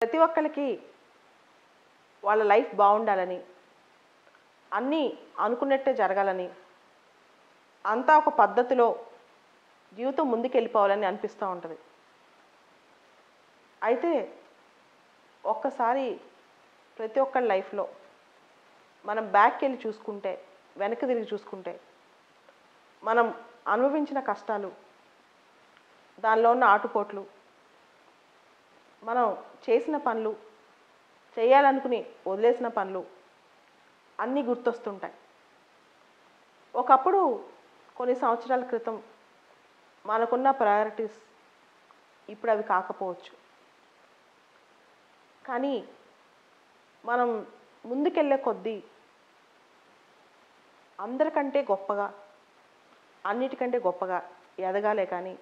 ప్రతి ఒక్కరికి వాళ్ళ లైఫ్ బాగుండాలని అన్నీ అనుకున్నట్టే జరగాలని అంతా ఒక పద్ధతిలో జీవితం ముందుకెళ్ళిపోవాలని అనిపిస్తూ ఉంటుంది అయితే ఒక్కసారి ప్రతి ఒక్కరి లైఫ్లో మనం బ్యాక్ వెళ్ళి చూసుకుంటే వెనక్కి తిరిగి చూసుకుంటే మనం అనుభవించిన కష్టాలు దానిలో ఉన్న ఆటుపోట్లు మనం చేసిన పనులు చేయాలనుకుని వదిలేసిన పనులు అన్నీ గుర్తొస్తుంటాయి ఒకప్పుడు కొన్ని సంవత్సరాల క్రితం మనకున్న ప్రయారిటీస్ ఇప్పుడు అవి కాకపోవచ్చు కానీ మనం ముందుకెళ్ళే కొద్దీ అందరికంటే గొప్పగా అన్నిటికంటే గొప్పగా ఎదగాలే కానీ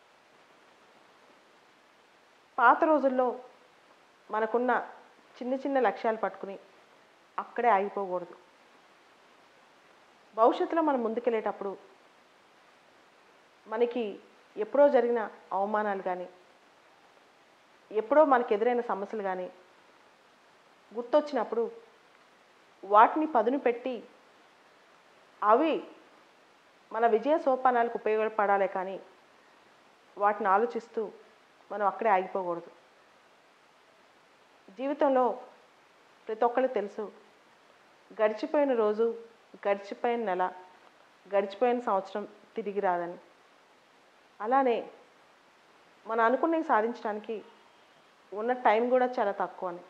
పాత రోజుల్లో మనకున్న చిన్న చిన్న లక్ష్యాలు పట్టుకుని అక్కడే ఆగిపోకూడదు భవిష్యత్తులో మనం ముందుకెళ్ళేటప్పుడు మనకి ఎప్పుడో జరిగిన అవమానాలు కానీ ఎప్పుడో మనకు ఎదురైన సమస్యలు కానీ గుర్తొచ్చినప్పుడు వాటిని పదును పెట్టి అవి మన విజయ సోపానాలకు ఉపయోగపడాలే కానీ వాటిని ఆలోచిస్తూ మనం అక్కడే ఆగిపోకూడదు జీవితంలో ప్రతి ఒక్కరికి తెలుసు గడిచిపోయిన రోజు గడిచిపోయిన నెల గడిచిపోయిన సంవత్సరం తిరిగి రాదని అలానే మనం అనుకున్నవి సాధించడానికి ఉన్న టైం కూడా చాలా తక్కువ అని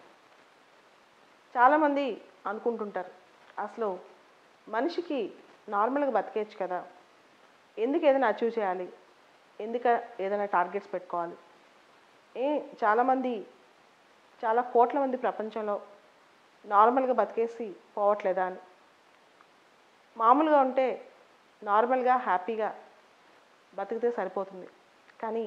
చాలామంది అనుకుంటుంటారు అసలు మనిషికి నార్మల్గా బతికేయచ్చు కదా ఎందుకు ఏదైనా అచీవ్ చేయాలి ఎందుకు ఏదైనా టార్గెట్స్ పెట్టుకోవాలి ఏ చాలామంది చాలా కోట్ల మంది ప్రపంచంలో నార్మల్గా బతికేసి పోవట్లేదా అని మామూలుగా ఉంటే నార్మల్గా హ్యాపీగా బతికితే సరిపోతుంది కానీ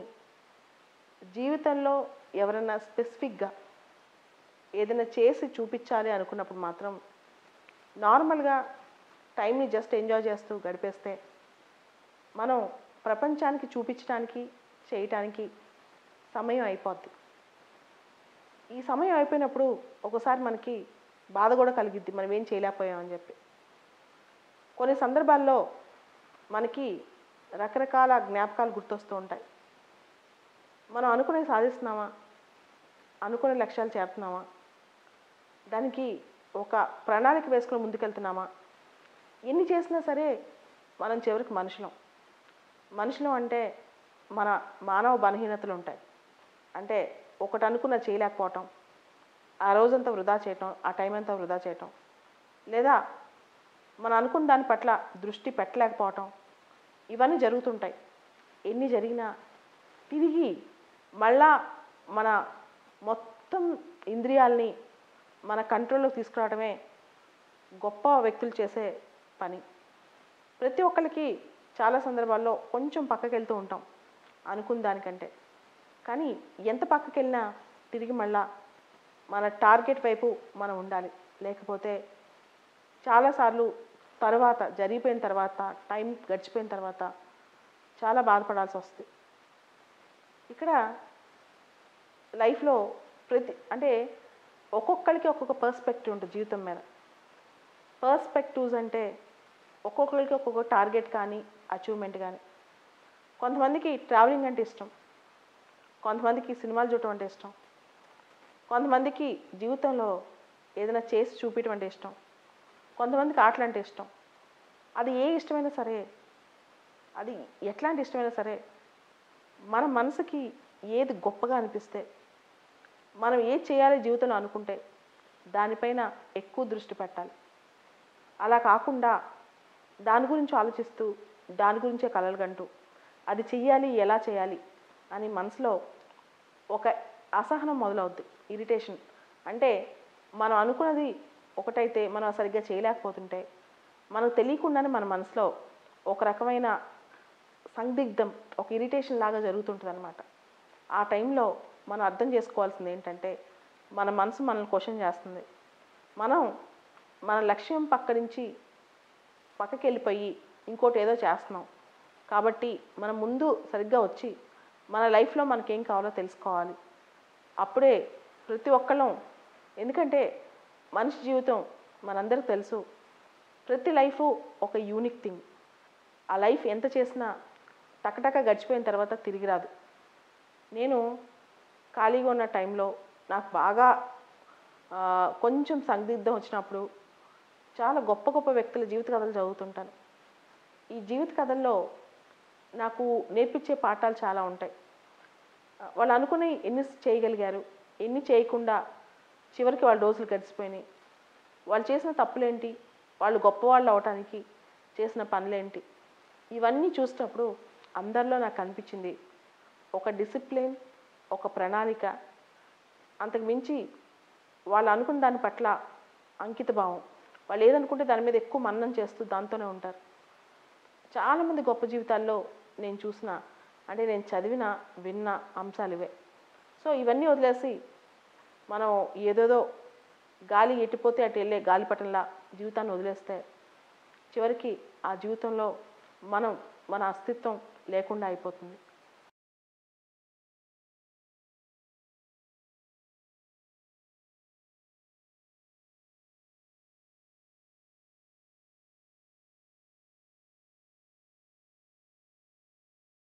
జీవితంలో ఎవరైనా స్పెసిఫిక్గా ఏదైనా చేసి చూపించాలి అనుకున్నప్పుడు మాత్రం నార్మల్గా టైంని జస్ట్ ఎంజాయ్ చేస్తూ గడిపేస్తే మనం ప్రపంచానికి చూపించడానికి చేయటానికి సమయం అయిపోద్ది ఈ సమయం అయిపోయినప్పుడు ఒకసారి మనకి బాధ కూడా కలిగిద్ది మనం ఏం చేయలేకపోయామని చెప్పి కొన్ని సందర్భాల్లో మనకి రకరకాల జ్ఞాపకాలు గుర్తొస్తూ ఉంటాయి మనం అనుకునే సాధిస్తున్నామా అనుకునే లక్ష్యాలు చేరుతున్నామా దానికి ఒక ప్రణాళిక వేసుకుని ముందుకెళ్తున్నామా ఎన్ని చేసినా సరే మనం చివరికి మనుషులం మనుషులం అంటే మన మానవ బలహీనతలు ఉంటాయి అంటే ఒకటి అనుకున్న చేయలేకపోవటం ఆ రోజంతా వృధా చేయటం ఆ టైం అంతా వృధా చేయటం లేదా మనం అనుకున్న దాని పట్ల దృష్టి పెట్టలేకపోవటం ఇవన్నీ జరుగుతుంటాయి ఎన్ని జరిగినా తిరిగి మళ్ళా మన మొత్తం ఇంద్రియాల్ని మన కంట్రోల్లోకి తీసుకురావడమే గొప్ప వ్యక్తులు చేసే పని ప్రతి ఒక్కరికి చాలా సందర్భాల్లో కొంచెం పక్కకి వెళ్తూ ఉంటాం అనుకున్న దానికంటే కానీ ఎంత పక్కకి వెళ్ళినా తిరిగి మళ్ళా మన టార్గెట్ వైపు మనం ఉండాలి లేకపోతే చాలాసార్లు తర్వాత జరిగిపోయిన తర్వాత టైం గడిచిపోయిన తర్వాత చాలా బాధపడాల్సి వస్తుంది ఇక్కడ లైఫ్లో ప్రతి అంటే ఒక్కొక్కరికి ఒక్కొక్క పర్స్పెక్టివ్ ఉంటుంది జీవితం మీద పర్స్పెక్టివ్స్ అంటే ఒక్కొక్కరికి ఒక్కొక్క టార్గెట్ కానీ అచీవ్మెంట్ కానీ కొంతమందికి ట్రావెలింగ్ అంటే ఇష్టం కొంతమందికి సినిమాలు చూడటం అంటే ఇష్టం కొంతమందికి జీవితంలో ఏదైనా చేసి చూపించడం అంటే ఇష్టం కొంతమందికి ఆటలు అంటే ఇష్టం అది ఏ ఇష్టమైనా సరే అది ఎట్లాంటి ఇష్టమైనా సరే మన మనసుకి ఏది గొప్పగా అనిపిస్తే మనం ఏది చేయాలి జీవితంలో అనుకుంటే దానిపైన ఎక్కువ దృష్టి పెట్టాలి అలా కాకుండా దాని గురించి ఆలోచిస్తూ దాని గురించే కలలు కంటూ అది చెయ్యాలి ఎలా చేయాలి అని మనసులో ఒక అసహనం మొదలవుద్ది ఇరిటేషన్ అంటే మనం అనుకున్నది ఒకటైతే మనం సరిగ్గా చేయలేకపోతుంటే మనకు తెలియకుండానే మన మనసులో ఒక రకమైన సందిగ్ధం ఒక ఇరిటేషన్ లాగా జరుగుతుంటుంది అనమాట ఆ టైంలో మనం అర్థం చేసుకోవాల్సింది ఏంటంటే మన మనసు మనల్ని క్వశ్చన్ చేస్తుంది మనం మన లక్ష్యం పక్క నుంచి పక్కకి వెళ్ళిపోయి ఇంకోటి ఏదో చేస్తున్నాం కాబట్టి మనం ముందు సరిగ్గా వచ్చి మన లైఫ్లో మనకేం కావాలో తెలుసుకోవాలి అప్పుడే ప్రతి ఒక్కళ్ళం ఎందుకంటే మనిషి జీవితం మనందరికి తెలుసు ప్రతి లైఫ్ ఒక యూనిక్ థింగ్ ఆ లైఫ్ ఎంత చేసినా టకటక గడిచిపోయిన తర్వాత తిరిగి రాదు నేను ఖాళీగా ఉన్న టైంలో నాకు బాగా ఆ, కొంచెం సందిగ్ధం వచ్చినప్పుడు చాలా గొప్ప గొప్ప వ్యక్తుల జీవిత కథలు చదువుతుంటాను ఈ జీవిత కథల్లో నాకు నేర్పించే పాఠాలు చాలా ఉంటాయి ఆ, వాళ్ళు అనుకుని ఎన్ని చేయగలిగారు ఎన్ని చేయకుండా చివరికి వాళ్ళ రోజులు గడిచిపోయినాయి వాళ్ళు చేసిన తప్పులేంటి వాళ్ళు గొప్పవాళ్ళు అవటానికి చేసిన పనులేంటి ఇవన్నీ చూసినప్పుడు అందరిలో నాకు అనిపించింది ఒక డిసిప్లిన్ ఒక ప్రణాళిక అంతకు మించి వాళ్ళు అనుకున్న దాని పట్ల అంకిత భావం వాళ్ళు ఏదనుకుంటే దాని మీద ఎక్కువ మన్నం చేస్తూ దాంతోనే ఉంటారు చాలామంది గొప్ప జీవితాల్లో నేను చూసిన అంటే నేను చదివిన విన్న అంశాలు ఇవే సో ఇవన్నీ వదిలేసి మనం ఏదేదో గాలి ఎట్టిపోతే అటు వెళ్ళే గాలిపటంలా జీవితాన్ని వదిలేస్తే చివరికి ఆ జీవితంలో మనం మన అస్తిత్వం లేకుండా అయిపోతుంది